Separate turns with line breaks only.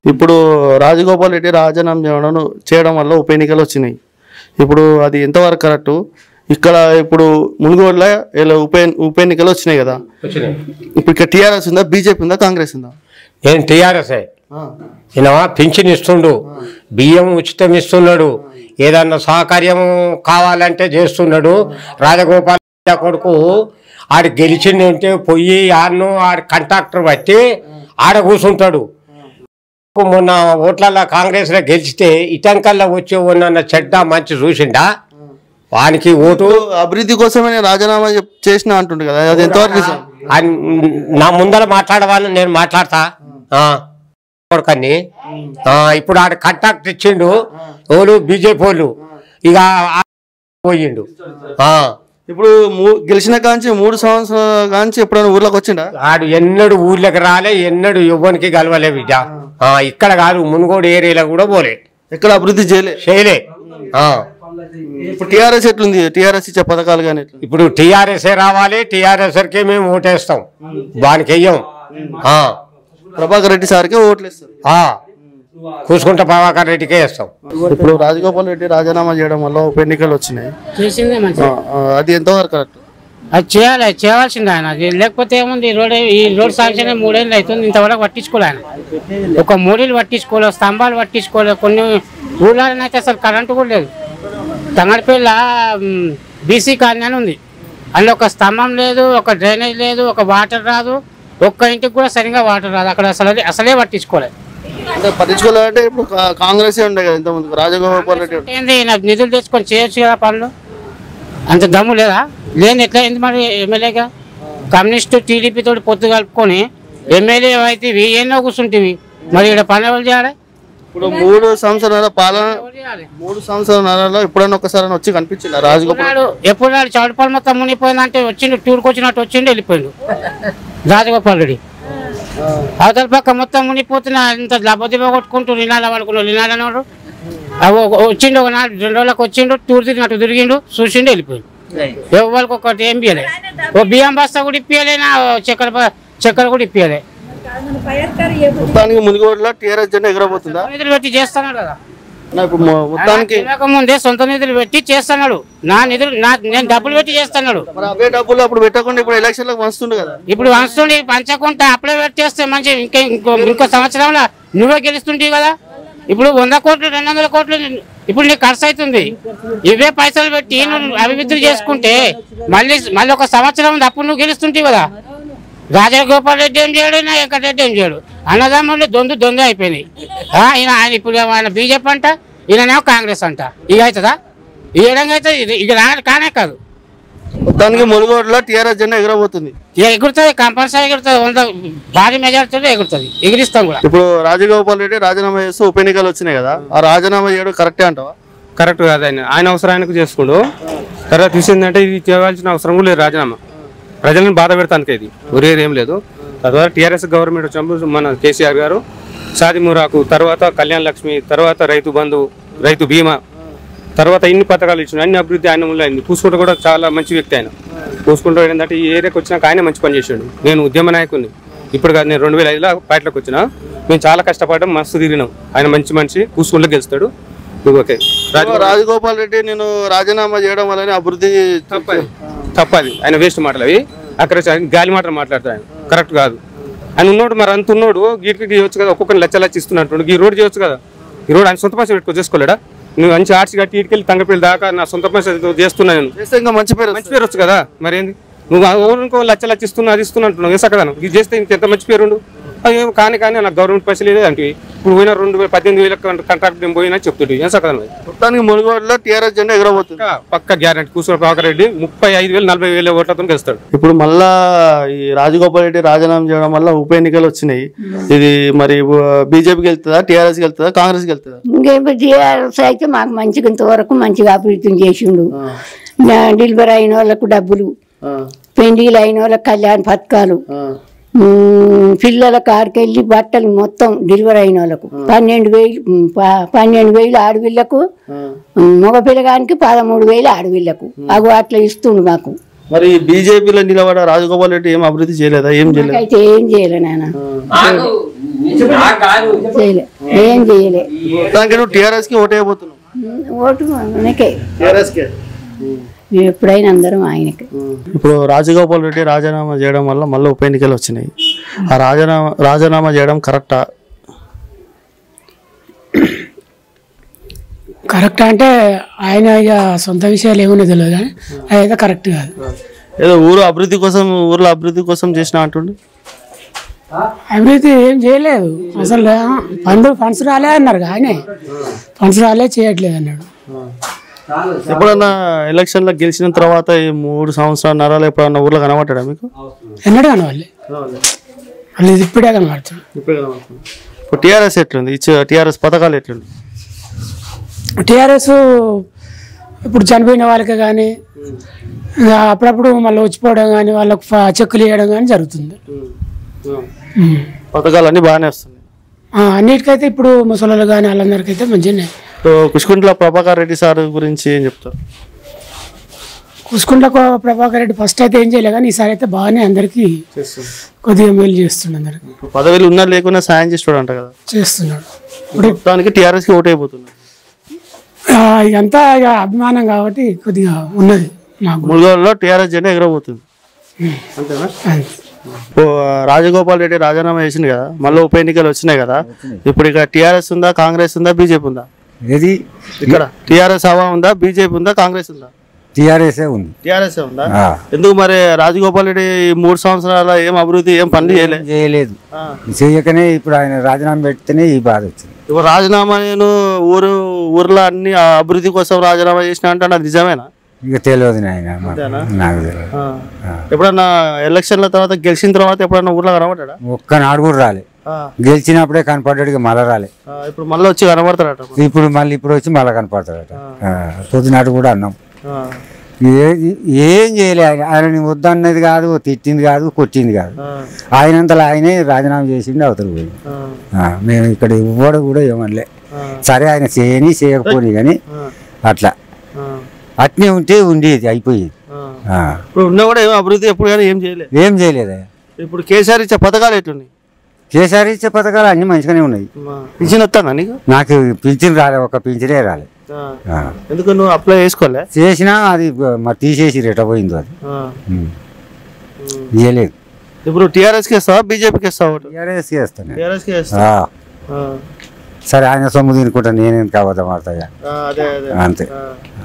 ఇప్పుడు రాజగోపాల్ రెడ్డి రాజీనామా చేయడం చేయడం వల్ల ఉప ఎన్నికలు వచ్చినాయి ఇప్పుడు అది ఎంతవరకు కరెక్ట్ ఇక్కడ ఇప్పుడు మునుగోడులో ఇలా ఉప ఎన్- ఉప ఎన్నికలు వచ్చినాయి కదా
వచ్చినాయి
ఇప్పుడు ఇక్కడ టీఆర్ఎస్ ఉందా బీజేపీ ఉందా కాంగ్రెస్ ఉందా
నేను టీఆర్ఎస్ఏ ఈయన పింఛన్ ఇస్తుండు బియ్యం ఉచితం ఇస్తున్నాడు ఏదన్నా సహకార్యం కావాలంటే చేస్తున్నాడు రాజగోపాల్ రెడ్డి కొడుకు ఆడు గెలిచింది ఉంటే పొయ్యి ఆడను ఆడ కంట్రాక్టర్ బట్టి ఆడ కూర్చుంటాడు మొన్న ఓట్లలో కాంగ్రెస్ లో గెలిచితే ఇటంకల్లా వచ్చే ఉన్న చెడ్డ మంచి చూసిండా వానికి ఓటు
అభివృద్ధి కోసమే నేను రాజీనామా చెప్- చేసిన అంటుండే కదా అది ఎంతవరకు నిజం?
ఆయన నా ముందర మాట్లాడవాలని నేను మాట్లాడతా ఆ, కొడుకని ఆ, ఇప్పుడు ఆడ కంటాక్ట్ ఇచ్చిండు ఓలు బీజేపీ వాళ్ళు ఇక ఆ పోయిండు ఆ,
ఇప్పుడు మూ- గెలిచిన కాంచి మూడు సంవత్సరాల కాంచి ఎప్పుడైనా ఊర్లోకి వచ్చిండా
ఆడు ఎన్నడు ఊర్లోకి రాలే ఎన్నడు యువనికి కలవలే బిడ్డ ఆ, ఇక్కడ కాదు మునుగోడు ఏరియాలో కూడా పోలే
ఎక్కడ అభివృద్ధి చేయలే
చేయలే ఆ,
ఇప్పుడు టీఆర్ఎస్ ఎట్లుంది టీఆర్ఎస్ ఇచ్చే పథకాలు కానీ ఎట్లా
ఇప్పుడు టీఆర్ఎస్ఏ రావాలి టీఆర్ఎస్ఆర్కే మేము ఓటేస్తాం దానికి వెయ్యం ఆ,
ప్రభాకర్ రెడ్డి సార్కే ఓట్లు ఇస్తారు
ఆ. కూసుకుంట ప్రభాకర్ రెడ్డికే వేస్తాం
ఇప్పుడు రాజగోపాల్ రెడ్డి రాజీనామా చేయడం వల్ల ఉప ఎన్నికలు వచ్చినాయి
చేసిందే మంచి
ఆ, ఆ, అది ఎంతవరకు కరెక్ట్
అది చేయాలి చేయవలసింది ఆయన అది లేకపోతే ఏముంది ఈ రోడ్ ఈ రోడ్ శాంక్షన్ అయి మూడేళ్ళు అవుతుంది ఇంతవరకు పట్టించుకోలే ఆయన ఒక మూడేళ్ళు పట్టించుకోలేదు స్తంభాలు పట్టించుకోలేదు కొన్ని ఊళ్ళలోనైతే అసలు కరెంటు కూడా లేదు తంగడిపల్లి బీసీ కాలనీ అని ఉంది అందులో ఒక స్తంభం లేదు ఒక డ్రైనేజ్ లేదు ఒక వాటర్ రాదు ఒక్క ఇంటికి కూడా సరిగా వాటర్ రాదు అక్కడ అసలు అసలే పట్టించుకోలేదు
అంటే పట్టించుకోవాలంటే ఇప్పుడు కా- కాంగ్రెసే ఉండే కదా ఇంతకుముందు రాజగోపాల్ రెడ్డి ఉండే.
ఏంది నాకు నిధులు తెచ్చుకొని చేయొచ్చు కదా పనులు అంత దమ్ము లేదా లేని ఎట్లా అయింది మరి ఎమ్మెల్యేగా కమ్యూనిస్ట్ టీడీపీ తోటి పొత్తు కలుపుకొని ఎమ్మెల్యే అయితే ఎన్నో కూర్చుంటివి మరి ఇక్కడ పనులు ఎవరు చేయాలి
ఇప్పుడు మూడు సంవత్సరాల పాలన
ఎవరు చేయాలి
మూడు సంవత్సరాలలో ఎప్పుడైనా ఒకసారి వచ్చి కనిపించింది రాజగోపాల్
ఎప్పుడు ఎప్పుడు నాడు చౌడపల్లి మొత్తం మునిగిపోయిందంటే వచ్చిండు టూర్కి వచ్చినట్టు వచ్చిండు వెళ్ళిపోయిండు రాజగోపాల్ రెడ్డి అవతల పక్క మొత్తం మునిగిపోతున్నా ఇంత దెబ్బ కొట్టుకుంటూ నినాల పడుకున్నాడు నినాల అన్నాడు అవి ఒక- వచ్చిండు ఒక నాలుగు రెండు రోజులకు వచ్చిండు టూర్ తిరిగినట్టు తిరిగిండు చూసిండు వెళ్ళిపోయిండు ఎవరికి ఒకటి ఏం పియలే ఓ బియ్యం బస్తా కూడా ఇప్పియలే నా చక్కెర బ- చక్కెర కూడా ఇప్పియలే
మొత్తానికి మునిగోడులో టీఆర్ఎస్ జెండా ఎగరబోతుందా
నిధులు పెట్టి చేస్తున్నాడు కదా
నా ఇప్పుడు మొ- మొత్తానికి
ముందే సొంత నిధులు పెట్టి చేస్తున్నాడు నా నిధులు నా నేను డబ్బులు పెట్టి చేస్తున్నాడు
మరి అవే డబ్బులు అప్పుడు పెట్టకుండా ఇప్పుడు ఎలక్షన్లకు వస్తుండే కదా
ఇప్పుడు వస్తుండి పంచకుంటే అప్లై పెట్టేస్తే మంచి ఇంకా ఇంకో ఇంకో సంవత్సరంలో నువ్వే గెలుస్తుంటావు కదా ఇప్పుడు వంద కోట్లు రెండు వందల కోట్లు ఇప్పుడు నీకు ఖర్చు అవుతుంది ఇవే పైసలు పెట్టి నువ్వు అభివృద్ధి చేసుకుంటే మళ్ళీ మళ్ళీ ఒక సంవత్సరం ఉంది అప్పుడు నువ్వు గెలుస్తుంటావు కదా రాజగోపాల్ రెడ్డి ఏం చేయడు నా వెంకటరెడ్డి ఏం చేయడు అన్నదమ్ములు దొందు దొందు అయిపోయినాయి ఆ, ఈయన ఆయన ఇప్పుడు ఆయన బీజేపీ అంట ఈయననేమో కాంగ్రెస్ అంట ఇక అవుతుందా ఈ విధంగా అయితే ఇది ఇక రా- కానే కాదు
మొత్తానికి మునుగోడులో టీఆర్ఎస్ జెండా ఎగరబోతుంది
ఇక ఎగురుతుంది కంపల్సరీ ఎగురుతుంది వంద భారీ మెజార్టీతో ఎగురుతుంది ఎగిరిస్తాం కూడా
ఇప్పుడు రాజగోపాల్ రెడ్డి రాజీనామా చేస్తూ ఉప ఎన్నికలు వచ్చినాయి కదా ఆ రాజీనామా చేయడం కరెక్టే అంటావా
కరెక్ట్ కాదు ఆయన ఆయన అవసరం ఆయనకు చేసుకుండు తర్వాత తీసిందంటే ఇది చేయవలసిన అవసరం కూడా లేదు రాజీనామా ప్రజలను బాధ పెడతానికి ఇది ఒరేది ఏం లేదు తద్వారా టీఆర్ఎస్ గవర్నమెంట్ వచ్చినప్పుడు మన కేసీఆర్ గారు షాది మురాకు తర్వాత కళ్యాణ్ లక్ష్మి తర్వాత రైతు బంధు రైతు బీమా తర్వాత ఇన్ని పథకాలు ఇచ్చిన అన్ని అభివృద్ధి ఆయన వల్ల అయింది పూసుకుంట కూడా చాలా మంచి వ్యక్తి ఆయన పూసుకుంట ఏంటంటే ఈ ఏరియాకి వచ్చినాక ఆయన మంచి పని చేసాడు నేను ఉద్యమ నాయకుడిని ఇప్పుడు కాదు నేను రెండు వేల ఐదులో పార్టీలోకి వచ్చిన మేము చాలా కష్టపడడం మస్తు తిరిగినాం ఆయన మంచి మనిషి పూసుకుంటూ గెలుస్తాడు నువ్వు ఓకే రాజు
రాజగోపాల్ రెడ్డి నేను రాజీనామా చేయడం వల్లనే అభివృద్ధి
తప్పది తప్పది ఆయన వేస్ట్ మాటలు అవి అక్కడ చ- గాలి మాటలు మాట్లాడతాడు ఆయన కరెక్ట్ కాదు ఆయన ఉన్నోడు మరి అంత ఉన్నోడు గీటికి చేయొచ్చు కదా ఒక్కొక్కరిని లచ్చ లచ్చ ఇస్తున్నట్టు ఈ రోడ్ చేయొచ్చు కదా ఈ రోడ్ ఆయన సొంత పైసలు పెట్టుకో చేసుకోలేడా నువ్వు మంచి ఆర్చి కట్టి ఇటుకెళ్ళి తంగపల్లి దాకా నా సొంత పైసలు చేస్తున్నా నేను
చేస్తే ఇంకా మంచి పేరు
మంచి పేరు వచ్చు కదా మరి ఏంది నువ్వు ఆ ఊరికో లచ్చ లచ్చ ఇస్తున్నా అది ఇస్తున్నా అంటున్నావు వేసా కదా ఇది చేస్తే ఇంకెంత మంచి పేరు ఉండు అది ఏం కాని కానీ నాకు గవర్నమెంట్ పైసలు లేదు అంటే ఇప్పుడు పోయినా రెండు వేల పద్దెనిమిది వేల కాంట్రాక్ట్ నేను పోయినా చెప్తుంటే ఏం సకదా మరి
మొత్తానికి మునుగోడులో టీఆర్ఎస్ జెండా ఎగరబోతుంది
పక్క- పక్క గ్యారెంటీ కూర్చొని ప్రభాకర్ రెడ్డి ముప్పై ఐదు వేలు నలభై వేల ఓట్లతో గెలుస్తాడు
ఇప్పుడు మళ్ళా ఈ రాజగోపాల్ రెడ్డి రాజీనామా చేయడం వల్ల ఉప ఎన్నికలు వచ్చినాయి ఇది మరి బీజేపీకి వెళ్తుందా టీఆర్ఎస్కి వెళ్తుందా కాంగ్రెస్కి వెళ్తుందా
ఇంకేమో టీఆర్ఎస్ అయితే మాకు మంచిగా ఇంతవరకు మంచిగా అభివృద్ధి చేసిండు నా డెలివరీ అయిన వాళ్ళకు డబ్బులు పెండిలు అయిన వాళ్ళకి కళ్యాణ పథకాలు ఉమ్, పిల్లల కాడికెళ్ళి బట్టలు మొత్తం డెలివరీ అయిన వాళ్ళకు పన్నెండు వేలు ఉమ్, ప- పన్నెండు వేలు ఆడపిల్లకు ఉమ్, మగ పిల్లగానికి పదమూడు వేలు ఆడపిల్లకు అగో అట్లా ఇస్తుండు మాకు
మరి బీజేపీలో నిలబడ రాజగోపాల్ రెడ్డి ఏం అభివృద్ధి చేయలేదా ఏం చేయలేదు
అయితే ఏం చేయలే నాన్న
మాకు
చేయలే ఏం చేయలే
మొత్తానికి నువ్వు టీఆర్ఎస్కి ఓటు వేయబోతున్నావు
ఓటు ఆయనకే
టీఆర్ఎస్కే
మేము ఎప్పుడైనా అందరం ఆయనకే
ఇప్పుడు రాజగోపాల్ రెడ్డి రాజీనామా చేయడం వల్ల మళ్ళీ ఉప ఎన్నికలు వచ్చినాయి ఆ రాజీనామా రాజీనామా చేయడం కరెక్టా
కరెక్ట్ అంటే ఆయన ఇక సొంత విషయాలు ఏమన్నా తెలియదు కానీ అదైతే కరెక్ట్ కాదు
ఏదో ఊరు అభివృద్ధి కోసం ఊర్లో అభివృద్ధి కోసం చేసిన అంటుండే
అభివృద్ధి ఏం చేయలేదు అసలు ఫండ్ ఫండ్స్ రాలే అన్నారు ఆయనే ఫండ్స్ రాలే చేయట్లేదు అన్నాడు
ఎప్పుడన్నా ఎలక్షన్లో గెలిచిన తర్వాత ఈ మూడు సంవత్సరాలు నరాలు ఎప్పుడన్నా ఊర్లో కనబడ్డా మీకు
ఎన్నడూ కనవాలి వాళ్ళు ఇది ఇప్పుడే కనబడుతుంది
ఇప్పుడు టీఆర్ఎస్ ఎట్లుంది ఇచ్చే టీఆర్ఎస్ పథకాలు ఎట్లుంది
టీఆర్ఎస్ ఇప్పుడు చనిపోయిన వాళ్ళకి కానీ ఇక అప్పుడప్పుడు మళ్ళీ వచ్చిపోవడం కానీ వాళ్ళకు ఫ- చెక్కులు ఇవ్వడం కానీ జరుగుతుంది ఉమ్.
పథకాలు అన్నీ బాగానే వస్తున్నాయి
ఆ, అన్నిటికైతే ఇప్పుడు ముసలి కానీ వాళ్ళందరికీ అయితే మంచిగానే
సో కుష్కుంట్ల ప్రభాకర్ రెడ్డి సార్ గురించి ఏం చెప్తారు
కుసుకుంట్ల ప్రభాకర్ రెడ్డి ఫస్ట్ అయితే ఏం చేయలే కానీ ఈసారి అయితే బాగానే అందరికీ కొద్దిగా మేలు చేస్తున్నాడు అందరికి
ఇప్పుడు పదవిలు ఉన్నా లేకున్నా సాయం చేస్తాడు అంట కదా
చేస్తున్నాడు
మొత్తానికి టీఆర్ఎస్కి ఓటు అయిపోతున్నాడు
ఆ, ఇదంతా ఇక అభిమానం కాబట్టి కొద్దిగా ఉన్నది మాకు
ములుగోడులో టీఆర్ఎస్ జెండా ఎగరబోతుంది అంతేనా
అంతే.
ఓ, రాజగోపాల్ రెడ్డి రాజీనామా చేసింది కదా మళ్ళీ ఉప ఎన్నికలు వచ్చినాయి కదా ఇప్పుడు ఇక టీఆర్ఎస్ ఉందా కాంగ్రెస్ ఉందా బీజేపీ ఉందా
ఏది
ఇక్కడ టీఆర్ఎస్ హవా ఉందా బీజేపీ ఉందా కాంగ్రెస్ ఉందా
టీఆర్ఎస్ఏ ఉంది
టీఆర్ఎస్ ఉందా
ఆ.
ఎందుకు మరి రాజగోపాల్ రెడ్డి ఈ మూడు సంవత్సరాల ఏం అభివృద్ధి ఏం పనులు చేయలే
చేయలేదు
ఆ.
చేయకనే ఇప్పుడు ఆయన రాజీనామా పెడితేనే ఈ బాధ వచ్చింది
ఇప్పుడు రాజీనామా నేను ఊరు ఊర్లో అన్ని ఆ అభివృద్ధి కోసం రాజీనామా చేసిన అంటే అది నిజమేనా
ఇక తెలియదు నాయన మాకు.
అంతేనా?
నాకు తెలియదు
ఆ. ఎప్పుడన్నా ఎలక్షన్ల తర్వాత గెలిచిన తర్వాత ఎప్పుడన్నా ఊర్లో కనబడ్డా
ఒక్క నాడు కూడా రాలే గెలిచినప్పుడే కనపడ్డాడు ఇక మళ్ళా రాలే
ఇప్పుడు మళ్ళీ వచ్చి కనబడతాడట
ఇప్పుడు మళ్ళీ ఇప్పుడు వచ్చి మళ్ళా కనపడతాడట ఆ, పొద్దునాడు కూడా అన్నాం
ఆ.
ఏ- ఏం చేయలే ఆయన ఆయనని వద్దన్నది కాదు తిట్టింది కాదు కొట్టింది కాదు
ఆ.
ఆయనంతలో ఆయనే రాజీనామా చేసిండు అవతల పోయి
ఆ.
ఆ, మేము ఇక్కడ ఇవ్వడం కూడా ఏమనలే
ఆ.
సరే ఆయన చేయని చేయకపోని కానీ
ఆ.
అట్లా
ఆ.
అట్నే ఉంటే ఉండేది అయిపోయేది
ఆ.
ఆ.
ఇప్పుడు ఉన్నా కూడా ఏం అభివృద్ధి ఎప్పుడు కానీ ఏం చేయలేదు
ఏం చేయలేదా
ఇప్పుడు కేసీఆర్ ఇచ్చే పథకాలు ఎట్లున్నాయి
కేసీఆర్ ఇచ్చే పథకాలు అన్ని మంచిగానే ఉన్నాయి
పింఛన్ వస్తుందా నీకు
నాకు పింఛన్ రాలే ఒక పింఛనే రాలే
ఆ.
ఆ.
ఎందుకు నువ్వు అప్లై చేసుకోలే
చేసినా అది మరి తీసేసి రేట పోయింది అది
ఆ.
ఉమ్. ఇయ్యలేదు
ఇప్పుడు టీఆర్ఎస్కి ఇస్తావా బీజేపీకి ఇస్తావా ఓటు
టీఆర్ఎస్ చేస్తాను
టీఆర్ఎస్కి ఇస్తా
ఆ.
ఆ.
సరే ఆయన సొమ్ము తినుకుంటా నేనేం కావద్దాం ఆడతాయా
ఆ, అదే అదే
అంతే
ఆ.